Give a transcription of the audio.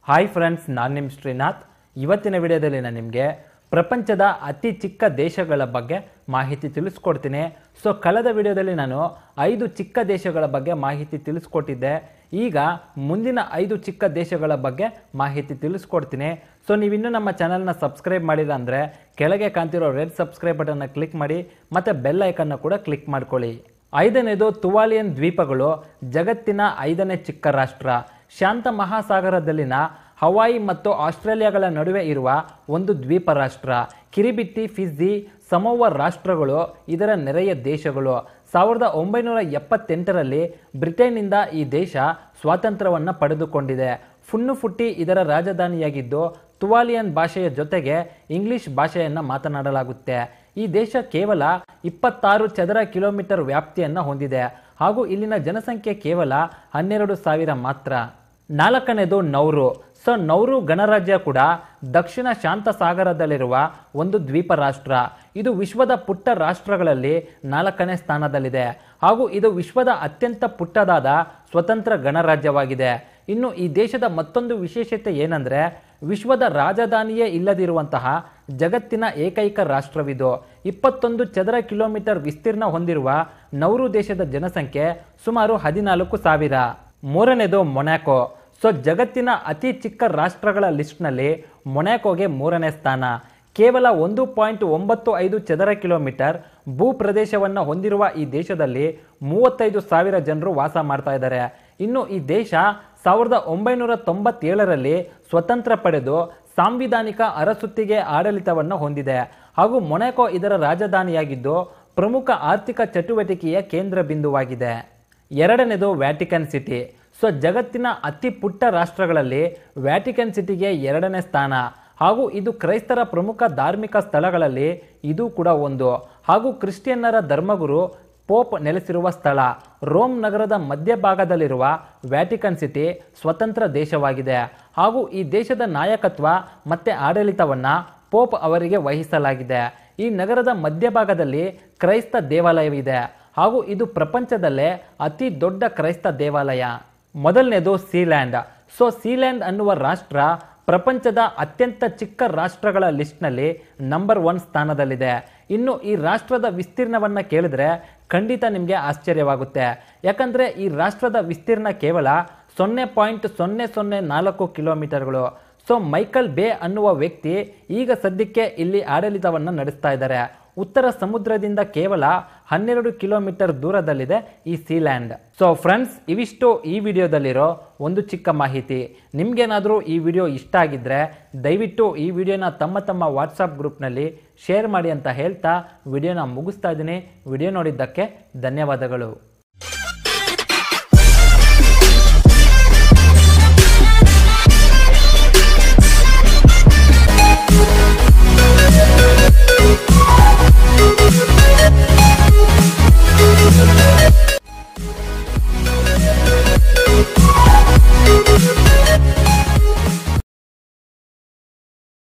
hi friends ನಾನು ನಿಮ್ಮ ಶ್ರೀನಾಥ್ ಇವತ್ತಿನ ವಿಡಿಯೋದಲ್ಲಿ ನಾನು ನಿಮಗೆ ಪ್ರಪಂಚದ ಅತಿ ಚಿಕ್ಕ ದೇಶಗಳ ಬಗ್ಗೆ ಮಾಹಿತಿ ತಿಳಿಸ್ಕೊಡ್ತೀನಿ ಸೊ ಕಳೆದ ವಿಡಿಯೋದಲ್ಲಿ ನಾನು ಐದು ಚಿಕ್ಕ ದೇಶಗಳ ಬಗ್ಗೆ ಮಾಹಿತಿ ತಿಳಿಸ್ಕೊಟ್ಟಿದ್ದೆ ಈಗ ಮುಂದಿನ ಐದು ಚಿಕ್ಕ ದೇಶಗಳ ಬಗ್ಗೆ ಮಾಹಿತಿ ತಿಳಿಸ್ಕೊಡ್ತೀನಿ ಸೊ ನೀವಿನ್ನೂ ನಮ್ಮ ಚಾನಲ್ನ ಸಬ್ಸ್ಕ್ರೈಬ್ ಮಾಡಿಲ್ಲ ಅಂದರೆ ಕೆಳಗೆ ಕಾಣ್ತಿರೋ ರೆಡ್ ಸಬ್ಸ್ಕ್ರೈಬ್ ಬಟನ್ನ ಕ್ಲಿಕ್ ಮಾಡಿ ಮತ್ತು ಬೆಲ್ ಐಕನ್ನ ಕೂಡ ಕ್ಲಿಕ್ ಮಾಡ್ಕೊಳ್ಳಿ ಐದನೇದು ತುವಾಲಿಯನ್ ದ್ವೀಪಗಳು ಜಗತ್ತಿನ ಐದನೇ ಚಿಕ್ಕ ರಾಷ್ಟ್ರ ಶಾಂತ ಮಹಾಸಾಗರದಲ್ಲಿನ ಹವಾಯಿ ಮತ್ತು ಆಸ್ಟ್ರೇಲಿಯಾಗಳ ನಡುವೆ ಇರುವ ಒಂದು ದ್ವೀಪ ರಾಷ್ಟ್ರ ಕಿರಿಬಿಟ್ಟಿ ಫಿಜಿ ಸಮೋವ ರಾಷ್ಟ್ರಗಳು ಇದರ ನೆರೆಯ ದೇಶಗಳು ಸಾವಿರದ ಒಂಬೈನೂರ ಎಪ್ಪತ್ತೆಂಟರಲ್ಲಿ ಬ್ರಿಟನ್ನಿಂದ ಈ ದೇಶ ಸ್ವಾತಂತ್ರ್ಯವನ್ನು ಪಡೆದುಕೊಂಡಿದೆ ಫುನ್ನುಫುಟ್ಟಿ ಇದರ ರಾಜಧಾನಿಯಾಗಿದ್ದು ತುವಾಲಿಯನ್ ಭಾಷೆಯ ಜೊತೆಗೆ ಇಂಗ್ಲಿಷ್ ಭಾಷೆಯನ್ನು ಮಾತನಾಡಲಾಗುತ್ತೆ ಈ ದೇಶ ಕೇವಲ ಇಪ್ಪತ್ತಾರು ಚದರ ಕಿಲೋಮೀಟರ್ ವ್ಯಾಪ್ತಿಯನ್ನು ಹೊಂದಿದೆ ಹಾಗೂ ಇಲ್ಲಿನ ಜನಸಂಖ್ಯೆ ಕೇವಲ ಹನ್ನೆರಡು ಸಾವಿರ ಮಾತ್ರ ನಾಲ್ಕನೇದು ನೌರು ಸೊ ನೌರು ಗಣರಾಜ್ಯ ಕೂಡ ದಕ್ಷಿಣ ಶಾಂತ ಸಾಗರದಲ್ಲಿರುವ ಒಂದು ದ್ವೀಪ ರಾಷ್ಟ್ರ ಇದು ವಿಶ್ವದ ಪುಟ್ಟ ರಾಷ್ಟ್ರಗಳಲ್ಲಿ ನಾಲ್ಕನೇ ಸ್ಥಾನದಲ್ಲಿದೆ ಹಾಗೂ ಇದು ವಿಶ್ವದ ಅತ್ಯಂತ ಪುಟ್ಟದಾದ ಸ್ವತಂತ್ರ ಗಣರಾಜ್ಯವಾಗಿದೆ ಇನ್ನು ಈ ದೇಶದ ಮತ್ತೊಂದು ವಿಶೇಷತೆ ಏನಂದ್ರೆ ವಿಶ್ವದ ರಾಜಧಾನಿಯೇ ಇಲ್ಲದಿರುವಂತಹ ಜಗತ್ತಿನ ಏಕೈಕ ರಾಷ್ಟ್ರವಿದು ಇಪ್ಪತ್ತೊಂದು ಚದರ ಕಿಲೋಮೀಟರ್ ವಿಸ್ತೀರ್ಣ ಹೊಂದಿರುವ ನೌರು ದೇಶದ ಜನಸಂಖ್ಯೆ ಸುಮಾರು ಹದಿನಾಲ್ಕು ಸಾವಿರ ಮೂರನೇದು ಮೊನ್ಯಾಕೋ ಸೊ ಜಗತ್ತಿನ ಅತಿ ಚಿಕ್ಕ ರಾಷ್ಟ್ರಗಳ ಲಿಸ್ಟ್ನಲ್ಲಿ ಮೊನ್ಯಾಕೋಗೆ ಮೂರನೇ ಸ್ಥಾನ ಕೇವಲ ಒಂದು ಪಾಯಿಂಟ್ ಒಂಬತ್ತು ಐದು ಚದರ ಕಿಲೋಮೀಟರ್ ಭೂ ಪ್ರದೇಶವನ್ನು ಹೊಂದಿರುವ ಈ ದೇಶದಲ್ಲಿ ಮೂವತ್ತೈದು ಸಾವಿರ ಜನರು ವಾಸ ಮಾಡ್ತಾ ಇದ್ದಾರೆ ಇನ್ನು ಈ ದೇಶ ಸಾವಿರದ ಒಂಬೈನೂರ ತೊಂಬತ್ತೇಳರಲ್ಲಿ ಸ್ವತಂತ್ರ ಪಡೆದು ಸಾಂವಿಧಾನಿಕ ಅರಸುತ್ತಿಗೆ ಆಡಳಿತವನ್ನು ಹೊಂದಿದೆ ಹಾಗೂ ಮೊನಾಕೋ ಇದರ ರಾಜಧಾನಿಯಾಗಿದ್ದು ಪ್ರಮುಖ ಆರ್ಥಿಕ ಚಟುವಟಿಕೆಯ ಕೇಂದ್ರ ಬಿಂದುವಾಗಿದೆ ಎರಡನೇದು ವ್ಯಾಟಿಕನ್ ಸಿಟಿ ಸೊ ಜಗತ್ತಿನ ಅತಿ ಪುಟ್ಟ ರಾಷ್ಟ್ರಗಳಲ್ಲಿ ವ್ಯಾಟಿಕನ್ ಸಿಟಿಗೆ ಎರಡನೇ ಸ್ಥಾನ ಹಾಗೂ ಇದು ಕ್ರೈಸ್ತರ ಪ್ರಮುಖ ಧಾರ್ಮಿಕ ಸ್ಥಳಗಳಲ್ಲಿ ಇದು ಕೂಡ ಒಂದು ಹಾಗೂ ಕ್ರಿಶ್ಚಿಯನ್ನರ ಧರ್ಮಗುರು ಪೋಪ್ ನೆಲೆಸಿರುವ ಸ್ಥಳ ರೋಮ್ ನಗರದ ಮಧ್ಯಭಾಗದಲ್ಲಿರುವ ವ್ಯಾಟಿಕನ್ ಸಿಟಿ ಸ್ವತಂತ್ರ ದೇಶವಾಗಿದೆ ಹಾಗೂ ಈ ದೇಶದ ನಾಯಕತ್ವ ಮತ್ತೆ ಆಡಳಿತವನ್ನ ಪೋಪ್ ಅವರಿಗೆ ವಹಿಸಲಾಗಿದೆ ಈ ನಗರದ ಮಧ್ಯಭಾಗದಲ್ಲಿ ಕ್ರೈಸ್ತ ದೇವಾಲಯವಿದೆ ಹಾಗೂ ಇದು ಪ್ರಪಂಚದಲ್ಲೇ ಅತಿ ದೊಡ್ಡ ಕ್ರೈಸ್ತ ದೇವಾಲಯ ಮೊದಲನೇದು ಸೀಲ್ಯಾಂಡ್ ಸೊ ಸೀಲ್ಯಾಂಡ್ ಅನ್ನುವ ರಾಷ್ಟ್ರ ಪ್ರಪಂಚದ ಅತ್ಯಂತ ಚಿಕ್ಕ ರಾಷ್ಟ್ರಗಳ ಲಿಸ್ಟ್ನಲ್ಲಿ ನಂಬರ್ ಒನ್ ಸ್ಥಾನದಲ್ಲಿದೆ ಇನ್ನು ಈ ರಾಷ್ಟ್ರದ ವಿಸ್ತೀರ್ಣವನ್ನು ಕೇಳಿದ್ರೆ ಖಂಡಿತ ನಿಮಗೆ ಆಶ್ಚರ್ಯವಾಗುತ್ತೆ ಯಾಕಂದರೆ ಈ ರಾಷ್ಟ್ರದ ವಿಸ್ತೀರ್ಣ ಕೇವಲ ಸೊನ್ನೆ ಪಾಯಿಂಟ್ ಸೊನ್ನೆ ಸೊನ್ನೆ ನಾಲ್ಕು ಕಿಲೋಮೀಟರ್ಗಳು ಸೊ ಮೈಕಲ್ ಬೇ ಅನ್ನುವ ವ್ಯಕ್ತಿ ಈಗ ಸದ್ಯಕ್ಕೆ ಇಲ್ಲಿ ಆಡಳಿತವನ್ನು ನಡೆಸ್ತಾ ಇದ್ದಾರೆ ಉತ್ತರ ಸಮುದ್ರದಿಂದ ಕೇವಲ ಹನ್ನೆರಡು ಕಿಲೋಮೀಟರ್ ದೂರದಲ್ಲಿದೆ ಈ ಸೀಲ್ಯಾಂಡ್ ಸೊ ಫ್ರೆಂಡ್ಸ್ ಇವಿಷ್ಟು ಈ ವಿಡಿಯೋದಲ್ಲಿರೋ ಒಂದು ಚಿಕ್ಕ ಮಾಹಿತಿ ನಿಮ್ಗೇನಾದರೂ ಈ ವಿಡಿಯೋ ಇಷ್ಟ ಆಗಿದ್ರೆ ದಯವಿಟ್ಟು ಈ ವಿಡಿಯೋನ ತಮ್ಮ ತಮ್ಮ ವಾಟ್ಸಪ್ ಗ್ರೂಪ್ನಲ್ಲಿ ಶೇರ್ ಮಾಡಿ ಅಂತ ಹೇಳ್ತಾ ವಿಡಿಯೋನ ಮುಗಿಸ್ತಾ ಇದ್ದೀನಿ ವಿಡಿಯೋ ನೋಡಿದ್ದಕ್ಕೆ ಧನ್ಯವಾದಗಳು